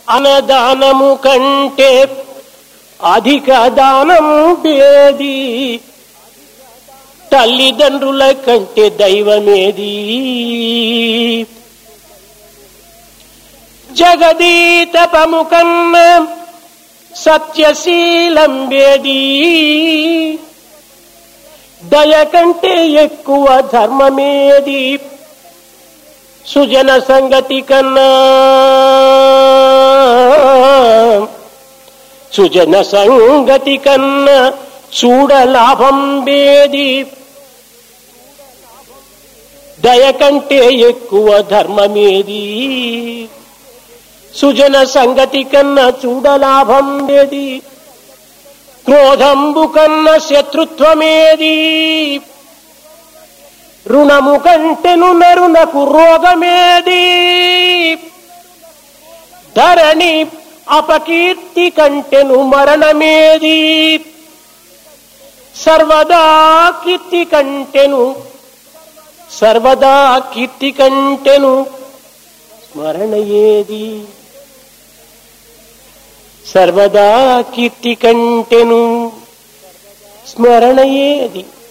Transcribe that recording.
అనదానము కంటే అధిక దానం బేది తల్లిదండ్రుల కంటే దైవమేది జగదీతపము కన్న సత్యశీలం వేది దయ కంటే ఎక్కువ ధర్మమేది సుజన సంగతి కన్నా సుజన సంగతి కన్నా చూడ లాభం వేది దయ కంటే ఎక్కువ ధర్మమేది సుజన సంగతి కన్నా చూడ లాభం వేది క్రోధంబు కన్న శత్రుత్వమేది రుణము కంటెను నరునకు రోగమేది ధరణి అపకీర్తి కంటెను మరణమేది సర్వదా కీర్తి కంటెను సర్వదా కీర్తి కంటెను స్మరణ ఏది సర్వదా కీర్తి కంటెను స్మరణ ఏది